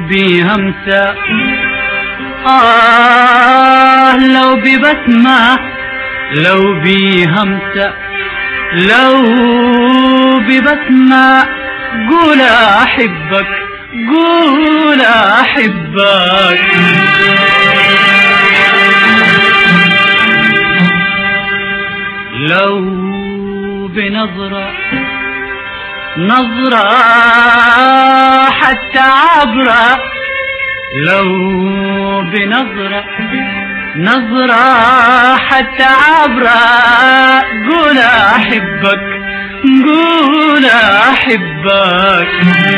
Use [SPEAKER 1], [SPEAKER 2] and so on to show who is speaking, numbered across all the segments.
[SPEAKER 1] بهمسة آه لو ببسمة لو بهمسة لو ببسمة قول أحبك قول أحبك لو بنظرة نظرة حتى عبرة لو بنظرة نظرة حتى عبرة قول أحبك قول أحبك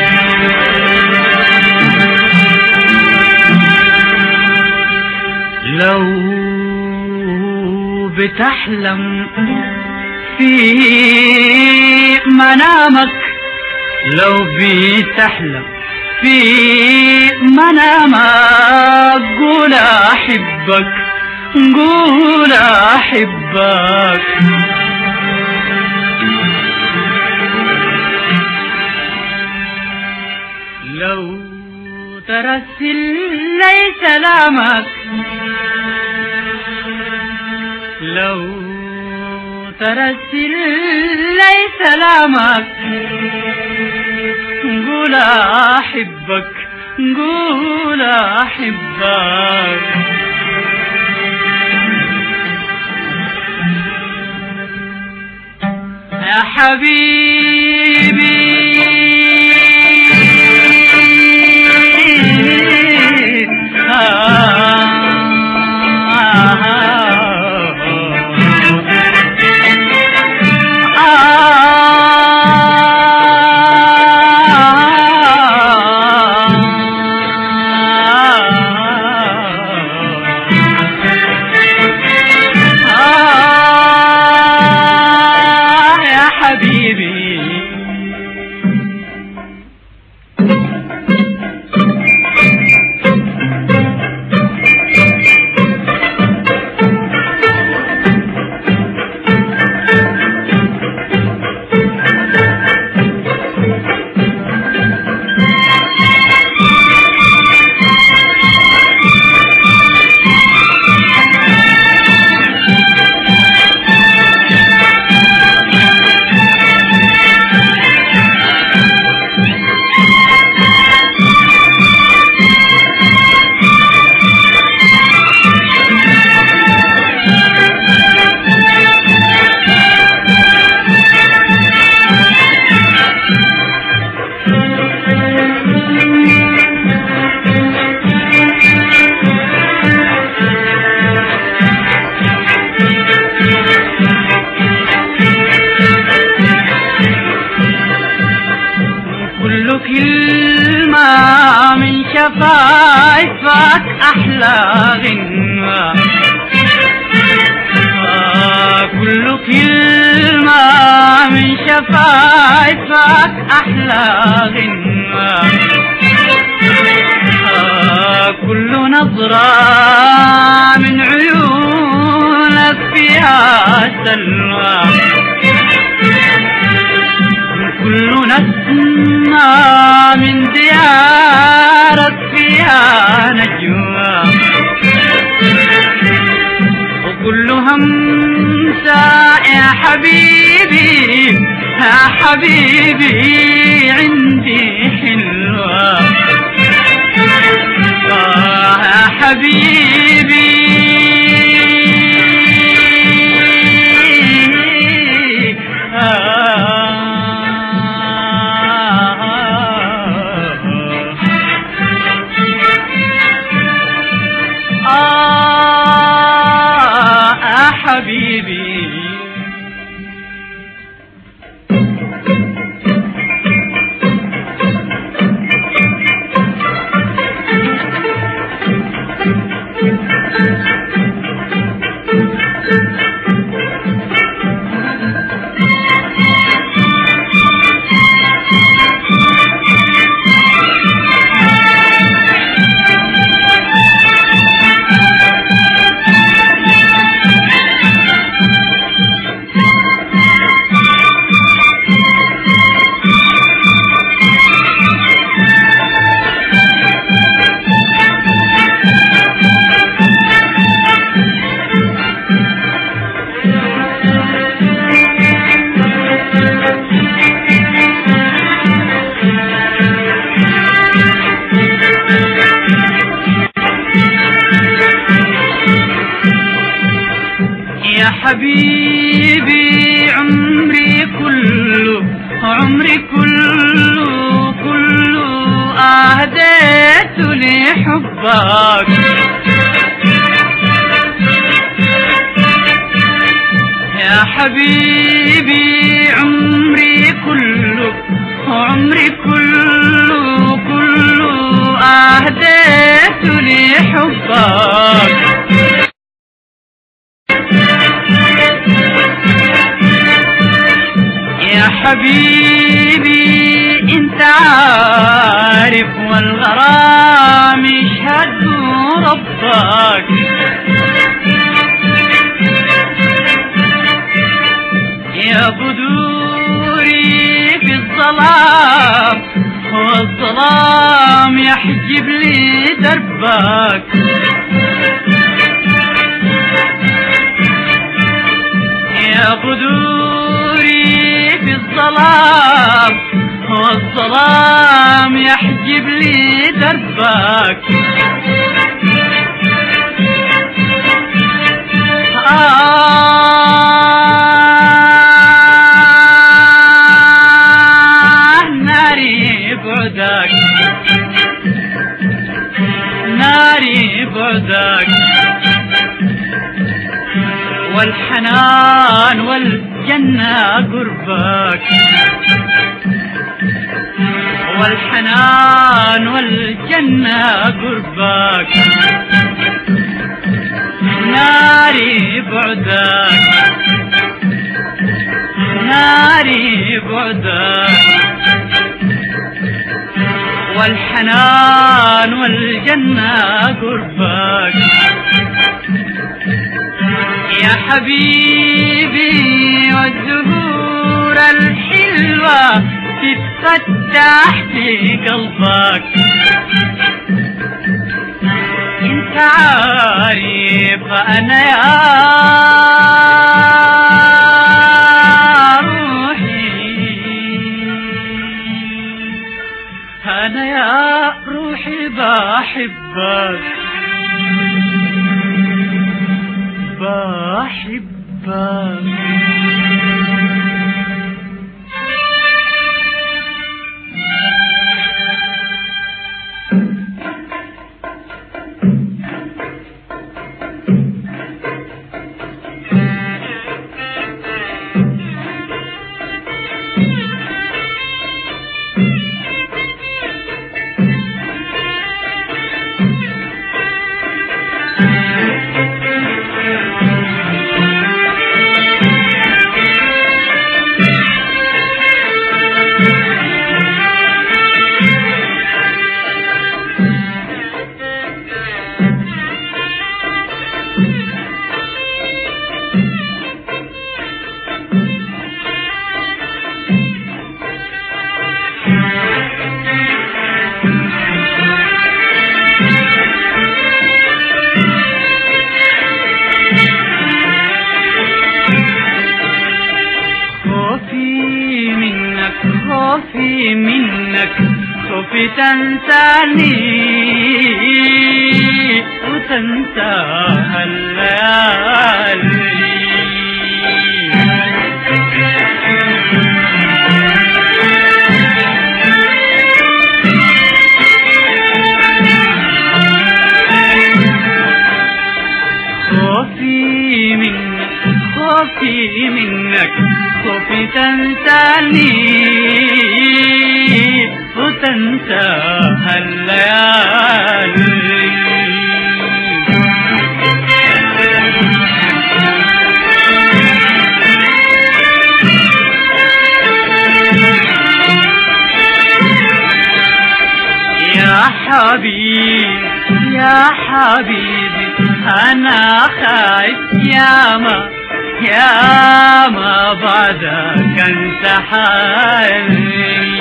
[SPEAKER 1] لو بتحلم في منامك لو بتحلم في منامك قول أحبك قول أحبك لو ترسل لي سلامك لو ترسل لي سلامك قول أحبك قول أحبك يا حبيبي يا حبيبي كل كلمة من شفايفك أحلى غنوة آه كل كلمة من شفايفك أحلى غنوة آه كل نظرة من عيونك فيها سلوى كل نسمة من ديارك فيها نجوى وكل همسة يا حبيبي يا حبيبي عندي حلوة آه يا حبيبي آه آه حبيبي حبيبي عمري كله عمري كله كله أهديت لحبك يا حبيبي عمري كله عمري كله كله أهديت لحبك يا حبيبي انت عارف والغرام يشهد ربك يا بدوري في الظلام والظلام يحجب لي دربك يا بدوري في الظلام والظلام يحجب لي دربك آه ناري بعدك ناري بعدك والحنان والجنة قربك والحنان والجنة قربك ناري بعدك ناري بعدك والحنان والجنة قربك يا حبيبي والزهور الحلوة تتفتح في قلبك انت عارف انا يا روحي انا يا روحي بحبك بحبك خوفي منك خوفي منك خوفي تنساني وتنسى خوفي منك خوفي منك خوفي تنساني وتنسى هالليالي يا حبيبي يا حبيبي انا خايف يا ما يا ما بعدك انت حالي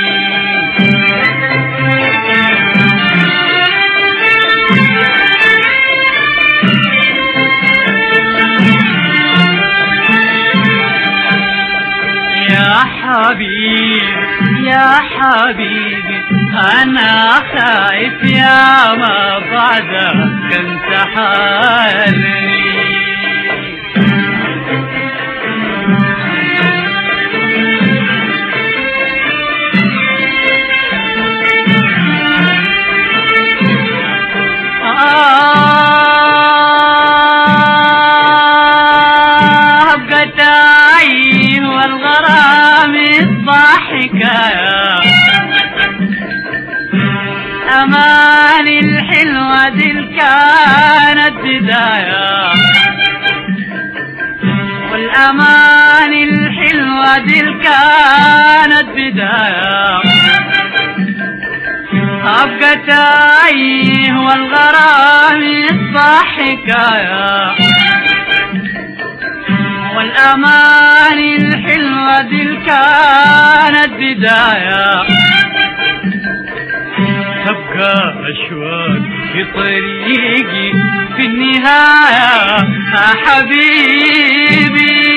[SPEAKER 1] يا حبيبي يا حبيبي انا خايف يا ما بعدك انت حالي والغرام الضحكايا أمان الحلوة دي كانت بداية والأمان الحلوة دي كانت بداية أبقى تايه والغرام يصبح حكاية والأمان الحلوة دي كانت بداية تبقى أشواق في طريقي في النهاية يا حبيبي